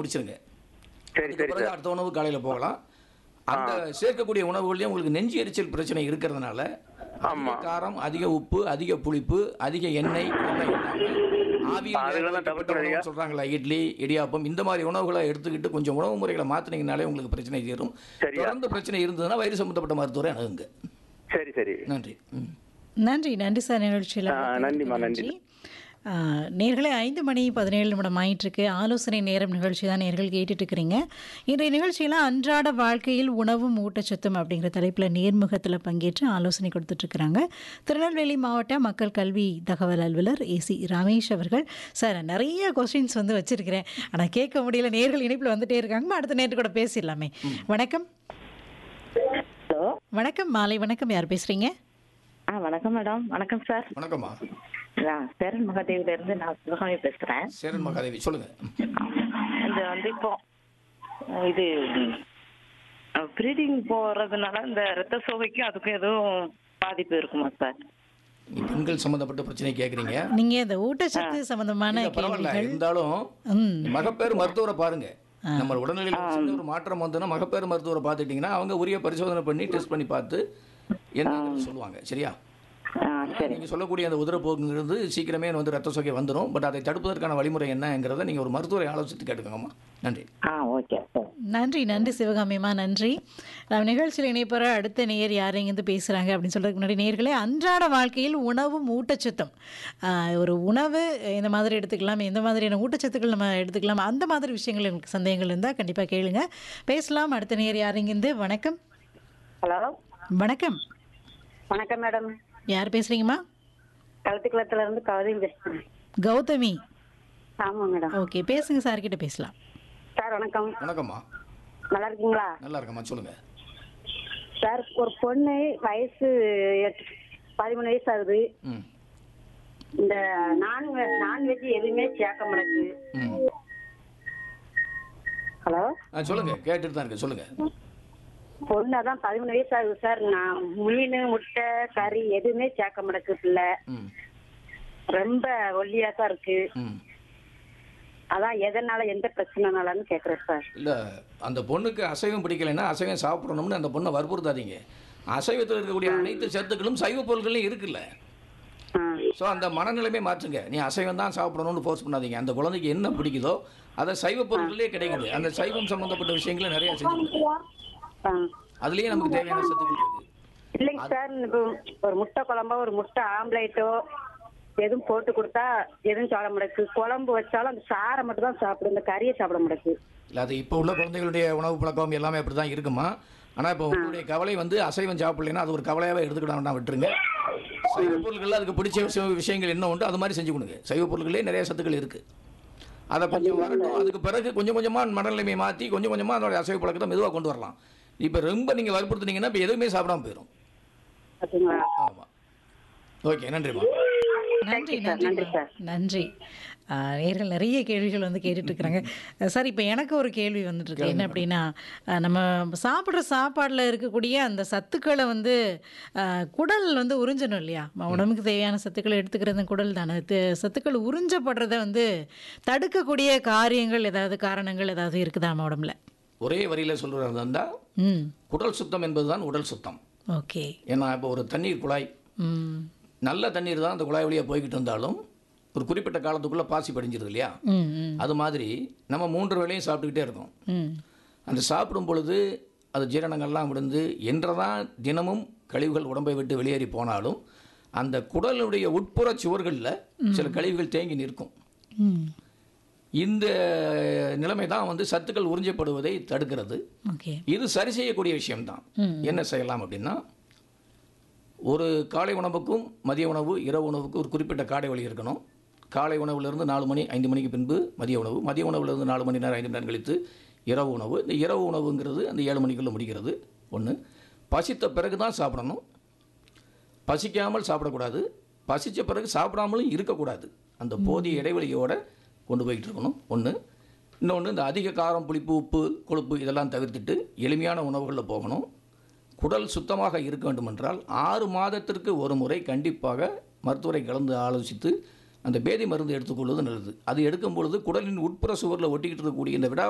முடிச்சிருங்க சரி அதுக்கு சரி பிறகு சார் அடுத்த உணவு காலையில் போகலாம் அந்த சேர்க்கக்கூடிய உணவுகள்லேயும் உங்களுக்கு நெஞ்சு எரிச்சல் பிரச்சனை இருக்கிறதுனால அதிக காரம் அதிக உப்பு அதிக புளிப்பு அதிக எண்ணெய் இதெல்லாம் இல்லாம ஆவியில் அதெல்லாம் வேக வைக்கப்பட்ட தவிர்க்கணும் ஐயா. உணவு சொல்றாங்களா இட்லி இடியாப்பம் இந்த மாதிரி உணவுகளை எடுத்துக்கிட்டு கொஞ்சம் உணவு முறைகளை மாற்றினீங்கனாலே உங்களுக்கு பிரச்சனை தீரும் சரியா. தொடர்ந்து பிரச்சனை இருந்ததுன்னா வயிறு சம்பந்தப்பட்ட மருத்துவரை அணுகுங்க சரி சரி நன்றி ம் நன்றி நன்றி சார் நிகழ்ச்சியில் ஆ, நன்றிம்மா, நன்றி. ஆ, நேர்களே ஐந்து மணி பதினேழு நிமிடம் ஆயிட்டிருக்கு ஆலோசனை நேரம் நிகழ்ச்சி தான் நேர்கள் கேட்டுட்டு இருக்கிறீங்க இன்றைய நிகழ்ச்சியில் அன்றாட வாழ்க்கையில் உணவும் ஊட்டச்சத்தும் அப்படிங்கிற தலைப்பில் நேர்முகத்தில் பங்கேற்று ஆலோசனை கொடுத்துட்ருக்குறாங்க திருநெல்வேலி மாவட்ட மக்கள் கல்வி தகவல் அலுவலர் ஏசி ரமேஷ் அவர்கள் சார் நான் நிறைய கொஸ்டின்ஸ் வந்து வச்சிருக்கிறேன் ஆனால் கேட்க முடியல நேர்கள் இணைப்பில் வந்துட்டே இருக்காங்க அடுத்த நேற்று கூட பேசிடலாமே வணக்கம் ஹலோ வணக்கம் மாலை வணக்கம் யார் பேசுகிறீங்க ஆ வணக்கம் மேடம் வணக்கம் சார் வணக்கம்மா நான் சேரன் மகாதேவில இருந்து நான் சிவகாமி பேசுறேன் சேரன் மகாதேவி சொல்லுங்க இந்த வந்து இப்போ அஹ், இது ப்ரீடிங் போறதுனால இந்த ரத்த சோகைக்கும் அதுக்கும் எதுவும் பாதிப்பு இருக்குமா சார் நீ பெண்கள் சம்பந்தப்பட்ட பிரச்சனை கேட்குறீங்க நீங்க இந்த ஊட்டச்சத்து சம்பந்தமான பரவாயில்ல கேள்விகள் இருந்தாலும் ம் மகப்பேறு மருத்துவரை பாருங்க நம்ம உடல்நிலையில் ஒரு சின்ன ஒரு மாற்றம் வந்ததுன்னா மகப்பேறு மருத்துவரை பார்த்துட்டீங்கன்னா அவங்க உரிய பரிசோதனை பண்ணி டெஸ்ட் பண்ணி பார்த்து என்ன சொல்லுவாங்க சரியா ஆ சரி நீங்க சொல்லக்கூடிய அந்த உதரப்போக்குங்கிறது சீக்கிரமே வந்து ரத்த சோகை வந்துடும் பட் அதை தடுப்பதற்கான வழிமுறை என்னங்கிறத நீங்க ஒரு மருத்துவரை ஆலோசித்து கேட்டுக்கோங்கம்மா நன்றி ஆ ஓகே சார் நன்றி நன்றி சிவகாமியம்மா நன்றி நம்ம நிகழ்ச்சியில் இணைப்பற அடுத்த நேயர் யார் எங்கேருந்து பேசுகிறாங்க அப்படின்னு சொல்கிறதுக்கு முன்னாடி நேர்களே அன்றாட வாழ்க்கையில் உணவும் ஊட்டச்சத்தும் ஆஹ், ஒரு உணவு இந்த மாதிரி எடுத்துக்கலாம் எந்த மாதிரியான ஊட்டச்சத்துக்கள் நம்ம எடுத்துக்கலாம் அந்த மாதிரி விஷயங்கள் உங்களுக்கு சந்தேகங்கள் இருந்தால் கண்டிப்பாக கேளுங்க பேசலாம் அடுத்த நேயர் யார் எங்கேருந்து வணக்கம் ஹலோ வணக்கம் வணக்கம் மேடம் யார் பேசுகிறீங்கம்மா கழுத்துக்குளத்துல இருந்து கவிதை பேசுறேன் கௌதமி ஆமா மேடம் ஓகே பேசுங்க சார்கிட்ட பேசலாம் சார் வணக்கம் வணக்கம்மா நல்லா இருக்கீங்களா நல்லா இருக்கம்மா சொல்லுங்க சார் ஒரு பொண்ணு வயசு எட்டு பதிமூணு வயசு ஆகுது ம் இந்த நான் நான்வெஜ் எதுவுமே சேர்க்க மாட்டேங்குது ம் ஹலோ ஆ சொல்லுங்க கேட்டுட்டு தான் இருக்கு சொல்லுங்க பொண்ணு அதான் பதிமூணு வயசு ஆகுது சார் நான் மீன் முட்டை கறி எதுவுமே சேர்க்க மாட்டேங்குது பிள்ளை ம் ரொம்ப ஒல்லியா தான் இருக்கு ம் அதான் எதனால எந்த பிரச்சனைனாலன்னு கேக்குறேன் சார் இல்லை அந்த பொண்ணுக்கு அசைவம் பிடிக்கலைன்னா அசைவம் சாப்பிடணும்னு அந்த பொண்ணை வற்புறுத்தாதீங்க அசைவத்தில் இருக்கக்கூடிய அனைத்து சத்துக்களும் சைவ பொருட்களையும் இருக்குல்ல ஆ ஸோ அந்த மனநிலைமை மாற்றுங்க நீ அசைவம் தான் சாப்பிடணும்னு ஃபோர்ஸ் பண்ணாதீங்க அந்த குழந்தைக்கு என்ன பிடிக்குதோ அதை சைவ பொருட்களே கிடைக்குது அந்த சைவம் சம்பந்தப்பட்ட விஷயங்களை நிறைய செஞ்சு கொடுங்க. ஆ அதுலயே நமக்கு தேவையான சத்துக்கள் இருக்கு இல்லைங்க சார் இப்போ ஒரு முட்டை குழம்போ ஒரு முட்டை ஆம்லேட்டோ எதுவும் போட்டு கொடுத்தா எதுவும் சாப்பிட முடியாது குழம்பு வச்சாலும் அந்த சாரை மட்டும் தான் சாப்பிடும் இந்த கறியை சாப்பிட முடியாது இல்லை அது இப்போ உள்ள குழந்தைகளுடைய உணவு பழக்கம் எல்லாமே அப்படி தான் இருக்குமா ஆனால் இப்போ உங்களுடைய கவலை வந்து அசைவம் சாப்பிடலைன்னா அது ஒரு கவலையாகவே எடுத்துக்கிட வேண்டாம் விட்டுருங்க சைவ பொருட்கள் அதுக்கு பிடிச்ச விஷயம் விஷயங்கள் என்ன உண்டு அது மாதிரி செஞ்சு கொடுங்க சைவ பொருட்களே நிறைய சத்துக்கள் இருக்குது அதை கொஞ்சம் வரட்டும் அதுக்கு பிறகு கொஞ்சம் கொஞ்சமாக மனநிலைமையை மாற்றி கொஞ்சம் கொஞ்சமாக அதோட அசைவ பழக்கத்தை மெதுவாக கொண்டு வரலாம் இப்போ ரொம்ப நீங்கள் வற்புறுத்துனீங்கன்னா இப்போ எதுவுமே சாப்பிடாம போயிடும் பார்த்தீங்களா ஆமாம் ஓகே நன்றிம்மா நன்றி sir. நன்றி நன்றி, sir. நன்றி ஆ, நேயர்கள் நிறைய கேள்விகள் வந்து கேட்டுட்டு இருக்கிறாங்க சார் இப்போ எனக்கு ஒரு கேள்வி வந்துட்டு இருக்கு என்ன அப்படின்னா ஆ, நம்ம சாப்பிட்ற சாப்பாடில் இருக்கக்கூடிய அந்த சத்துக்களை வந்து ஆ, குடல் வந்து உறிஞ்சணும் இல்லையா நம்ம உடம்புக்கு தேவையான சத்துக்களை எடுத்துக்கிறது குடல் தானே து- சத்துக்கள் உறிஞ்சப்படுறத வந்து தடுக்கக்கூடிய காரியங்கள் ஏதாவது காரணங்கள் ஏதாவது இருக்குதா நம்ம உடம்புல ஒரே வரியில் சொல்கிறதா இருந்தால் ம் குடல் சுத்தம் என்பதுதான் உடல் சுத்தம் ஓகே ஏன்னா இப்போ ஒரு தண்ணீர் குழாய் ம் நல்ல தண்ணீர் தான் அந்த குழாய் வழியாக போய்கிட்டு இருந்தாலும் ஒரு குறிப்பிட்ட காலத்துக்குள்ளே பாசி படிஞ்சிருது இல்லையா ம் ம் அது மாதிரி நம்ம மூன்று வேளையும் சாப்பிட்டுக்கிட்டே இருக்கோம் ம் அந்த சாப்பிடும் பொழுது அது ஜீரணங்கள்லாம் விழுந்து என்றதான் தினமும் கழிவுகள் உடம்பை விட்டு வெளியேறி போனாலும் அந்த குடலுடைய உட்புற சுவர்களில் சில கழிவுகள் தேங்கி நிற்கும் ம் இந்த நிலைமை தான் வந்து சத்துக்கள் உறிஞ்சப்படுவதை தடுக்கிறது ஓகே இது சரி செய்யக்கூடிய விஷயம்தான் என்ன செய்யலாம் அப்படின்னா ஒரு காலை உணவுக்கும் மதிய உணவு இரவு உணவுக்கு ஒரு குறிப்பிட்ட காடை வழி இருக்கணும் காலை உணவுலேருந்து நாலு மணி ஐந்து மணிக்கு பின்பு மதிய உணவு மதிய உணவுலேருந்து நாலு மணி நேரம் ஐந்து மணி நேரம் கழித்து இரவு உணவு இந்த இரவு உணவுங்கிறது அந்த ஏழு மணிக்குள்ளே முடிக்கிறது ஒன்று பசித்த பிறகு தான் சாப்பிடணும் பசிக்காமல் சாப்பிடக்கூடாது பசித்த பிறகு சாப்பிடாமலும் இருக்கக்கூடாது அந்த போதிய இடைவெளியோட கொண்டு போய்கிட்டு இருக்கணும் ஒன்று இன்னொன்று இந்த அதிக காரம் புளிப்பு உப்பு கொழுப்பு இதெல்லாம் தவிர்த்துட்டு எளிமையான உணவுகளில் போகணும் குடல் சுத்தமாக இருக்க வேண்டுமென்றால் ஆறு மாதத்திற்கு ஒரு முறை கண்டிப்பாக மருத்துவரை கலந்து ஆலோசித்து அந்த பேதி மருந்து எடுத்துக்கொள்வது நல்லது அது எடுக்கும் பொழுது குடலின் உட்புற சுவரில் ஒட்டிக்கிட்டு இருக்கக்கூடிய இந்த விடா